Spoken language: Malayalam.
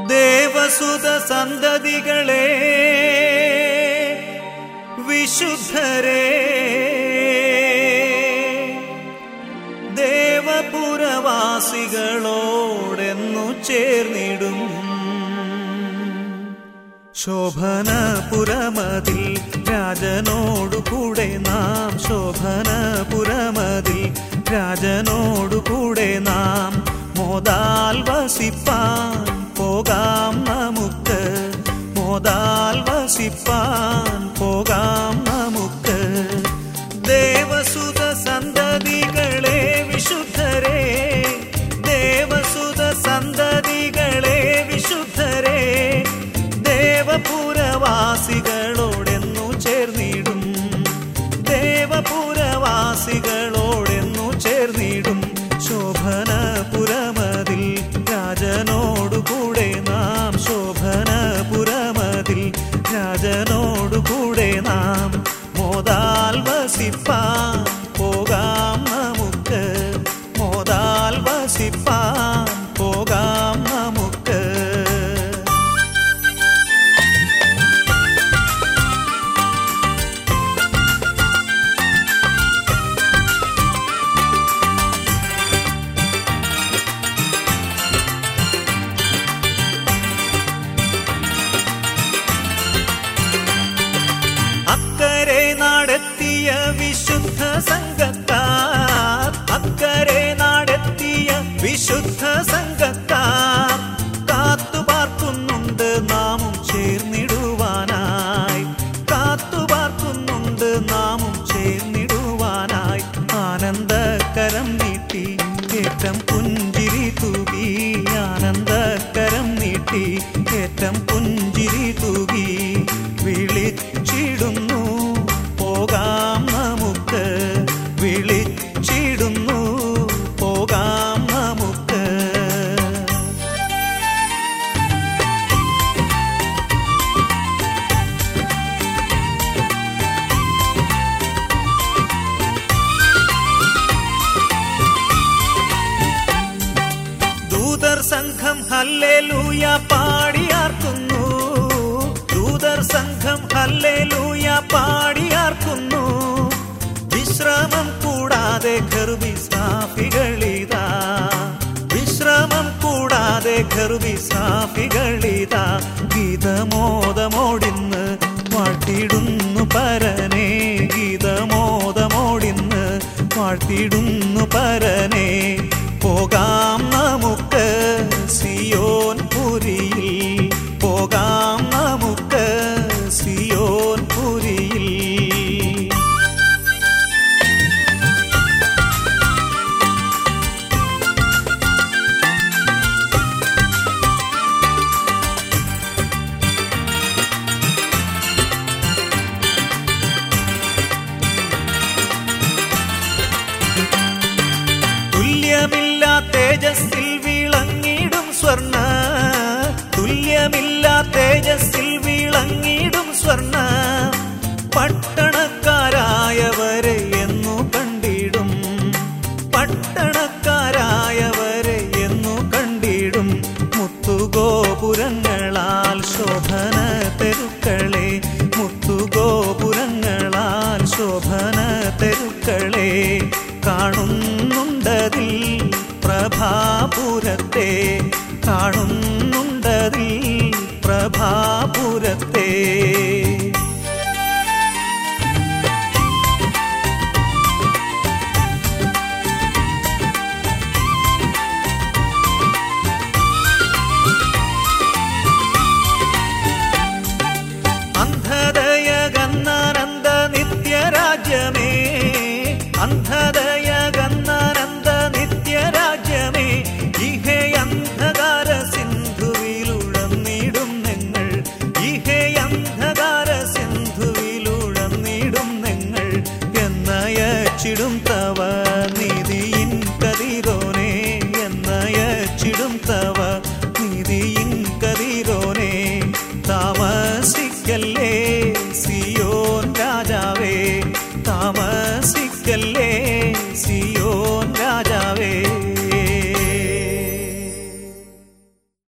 ദേവസുത സന്തതികളെ വിശുദ്ധരെ ദേവപുരവാസികളോടെന്നു ചേർന്നിടും ശോഭനപുരമതിൽ രാജനോടു കൂടെ നാം ശോഭനപുരമതിൽ രാജനോടു കൂടെ നാം മോദാൽ വസിപ്പാൻ പോകാം നമുക്ക് മോദാൽ വസിപ്പാൻ പോകാം നമുക്ക് ദേവസുത സന്തതികളെ വിശുദ്ധരെ ദേവസുത സന്തതികളെ വിശുദ്ധരെ ദേവപുരവാസികളോടെന്നു ചേർന്നിടും ദേവപുരവാസികളോടെന്നു ചേർന്നിടും ശോഭനപുരമതിൽ രാജനോടു കൂടെ നാം ശോഭനപുരമതിൽ രാജനോടു കൂടെ നാം മോദാൽ വസിപ്പാൻ പോകാം നമുക്ക് മോദാൽ വസിപ്പാൻ പോകാം നമുക്ക് അക്കരെ നാടെത്തിയ വിശുദ്ധ സംഘക്കാർ അക്കരെ നാടെത്തിയ വിശുദ്ധ സംഘക്കാർ കാത്തുപാർക്കുന്നുണ്ട് നാമും ചേർന്നിടുവാനായി കാത്തുപാർക്കുന്നുണ്ട് നാമും ചേർന്നിടുവാനായി ആനന്ദകരം നീട്ടി ഏറ്റം പുഞ്ചിരി തൂകി ആനന്ദകരം നീട്ടി ഏറ്റം പുഞ്ചിരി തൂകി വിളിച്ചിടുന്നു പോകാം നമുക്ക് വിളിച്ചിടുന്നു പോകാം നമുക്ക് ദൂതർ സംഘം ഹല്ലേലൂയ പാടിയാർക്കുന്നു ദൂതർ സംഘം ഹല്ലേലൂയ പാടിയാർക്കുന്നു വിശ്രമം കൂടാതെ ഖർബിസാഫികളിതാ വിശ്രമം കൂടാതെ ഖർബിസാഫികളിതാ ഗീതമോദമോടിന്ന് വാഴ്ത്തിടുന്നു പരനെ ഗീതമോദമോടിന്ന് വാഴ്ത്തിടുന്നു പരനെ പോകാം നമുക്ക് സിയോൻ പുരിയിൽ പോകാം നമുക്ക് സിയോൻ പുരിയിൽ തുല്യമില്ല തേജസ്സിൽ വിളങ്ങിടും സ്വർണ്ണ തുല്യമില്ല തേജസ്സിൽ വിളങ്ങിടും സ്വർണ്ണ പട്ടണക്കാരായവരെ എന്നു കണ്ടിടും പട്ടണക്കാരായവരെ എന്നു കണ്ടിടും മുത്തുഗോപുരങ്ങളാൽ ശോഭന തെരുക്കളെ മുത്തുഗോപുരങ്ങളാൽ ശോഭന തെരുക്കളെ കാണുന്നുണ്ടതിൽ പ്രഭാപുരത്തെ കാണുന്നുണ്ടതിൽ പ്രഭാപുരത്തെ അന്ധതയകന്നാനന്ദ നിത്യരാജ്യമേ അന്ധതയകന്നാനന്ദ നിത്യരാജ്യമേ ഇഹേ അന്ധകാര സിന്ധുവിലുഴന്നിടും നിങ്ങൾ ഇഹേ അന്ധകാര സിന്ധുവിലുഴന്നിടും നിങ്ങൾ എന്നയച്ചിടും തവ നിധിയിൻ കതിരോനെ എന്നയച്ചിടും തവ